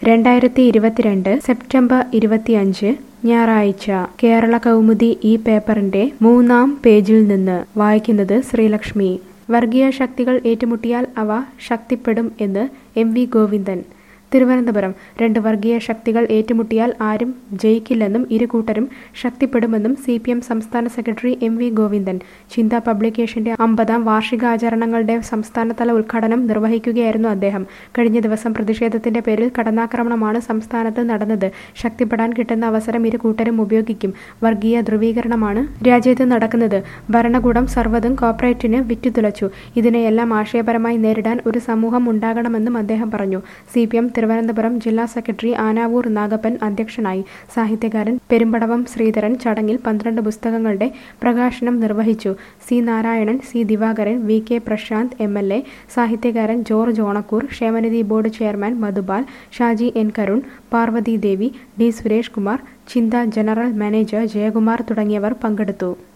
രണ്ടായിരത്തി ഇരുപത്തിരണ്ട് സെപ്റ്റംബർ ഇരുപത്തിയഞ്ച് ഞായറാഴ്ച കേരള കൗമുദി ഈ പേപ്പറിന്റെ മൂന്നാം പേജിൽ നിന്ന് വായിക്കുന്നത് ശ്രീലക്ഷ്മി വർഗീയ ശക്തികൾ ഏറ്റുമുട്ടിയാൽ അവ ശക്തിപ്പെടും എന്ന് എം വി ഗോവിന്ദൻ തിരുവനന്തപുരം രണ്ട് വർഗീയ ശക്തികൾ ഏറ്റുമുട്ടിയാൽ ആരും ജയിക്കില്ലെന്നും ഇരു കൂട്ടരും ശക്തിപ്പെടുമെന്നും സി പി എം സംസ്ഥാന സെക്രട്ടറി എം വി ഗോവിന്ദൻ ചിന്ത പബ്ലിക്കേഷന്റെ അമ്പതാം വാർഷികാചരണങ്ങളുടെ സംസ്ഥാനതല ഉദ്ഘാടനം നിർവഹിക്കുകയായിരുന്നു അദ്ദേഹം കഴിഞ്ഞ ദിവസം പ്രതിഷേധത്തിന്റെ പേരിൽ കടന്നാക്രമണമാണ് സംസ്ഥാനത്ത് നടന്നത് ശക്തിപ്പെടാൻ കിട്ടുന്ന അവസരം ഇരു കൂട്ടരും ഉപയോഗിക്കും വർഗീയ ധ്രുവീകരണമാണ് രാജ്യത്ത് നടക്കുന്നത് ഭരണകൂടം സർവ്വതും കോർപ്പറേറ്റിന് വിറ്റുതുലച്ചു ഇതിനെയെല്ലാം ആശയപരമായി നേരിടാൻ ഒരു സമൂഹം ഉണ്ടാകണമെന്നും അദ്ദേഹം പറഞ്ഞു സി പി എം തിരുവനന്തപുരം ജില്ലാ സെക്രട്ടറി ആനാവൂർ നാഗപ്പൻ അധ്യക്ഷനായി സാഹിത്യകാരൻ പെരുമ്പടവം ശ്രീധരൻ ചടങ്ങിൽ പന്ത്രണ്ട് പുസ്തകങ്ങളുടെ പ്രകാശനം നിർവഹിച്ചു C Narayanan C Divakaran V K Prasanth M L A സാഹിത്യകാരൻ ജോർജ് ഓണക്കൂർ ക്ഷേമനിധി board chairman Madhupal Shaji N Karun Parvathy Devi D Suresh Kumar Chintha general manager Jayakumar തുടങ്ങിയവർ പങ്കെടുത്തു